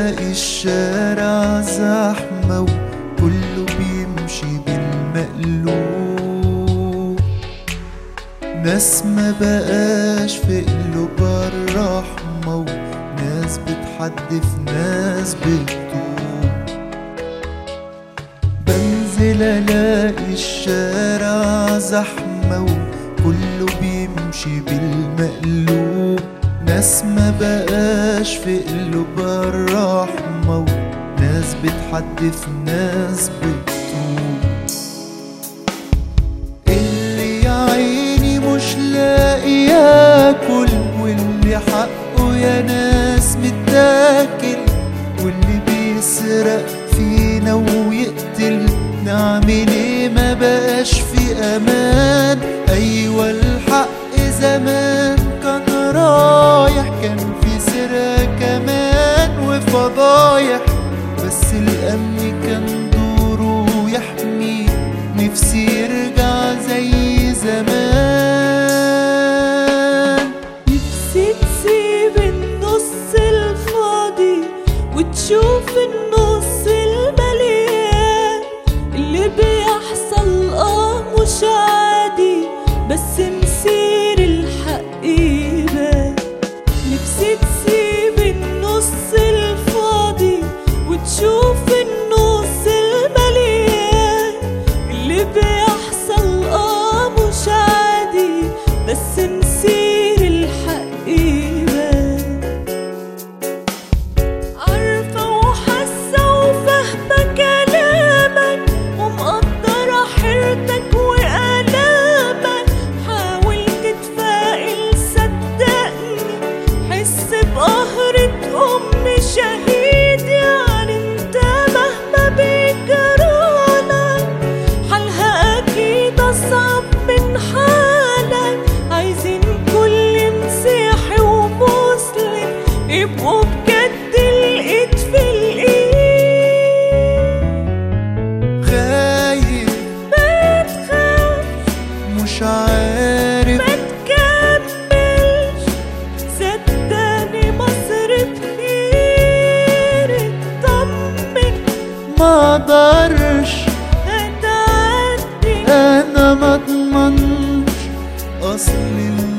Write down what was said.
الاقي الشارع زحمة وكله بيمشي بالمقلوب ناس ما بقاش في قلوب الرحمة وناس بتحدف ناس بتدوب بنزل الاقي الشارع زحمة وكله بيمشي بالمقلوب ناس ما بقاش في قلوب الرحمة وناس بتحدف ناس بتدوب اللي يا عيني مش لاقي ياكل واللي حقه يا ناس متاكل واللي بيسرق فينا ويقتل نعمل ايه ما بقاش في امان ايوه الحق زمان كان رايح كان في سرقة كمان وفضايح بس الامن كان دوره يحمي نفسي يرجع زي زمان نفسي تسيب النص الفاضي وتشوف النص المليان اللي بيحصل اه مش عادي بس مسير الحق يبان نفسي تسيب النص الفاضي وتشوف النص المليان اللي بيحصل اه مش عادي بس مسير الحق يبان عارفة وحاسة وفاهمة كلامك ومقدرة حيرتك وآلامك حاول تتفائل صدقني حس بقهرة أم شهيد يعني انت مهما بيجرالك حالها أكيد أصعب من حالك عايزين كل مسيحي ومسلم يبقوا بجد الإيد في الإيد خايف ما تخافش مش عارف ما تكملش صدقني مصر بخير اطمن ما اقدرش هتعدي انا ما اضمنش اصل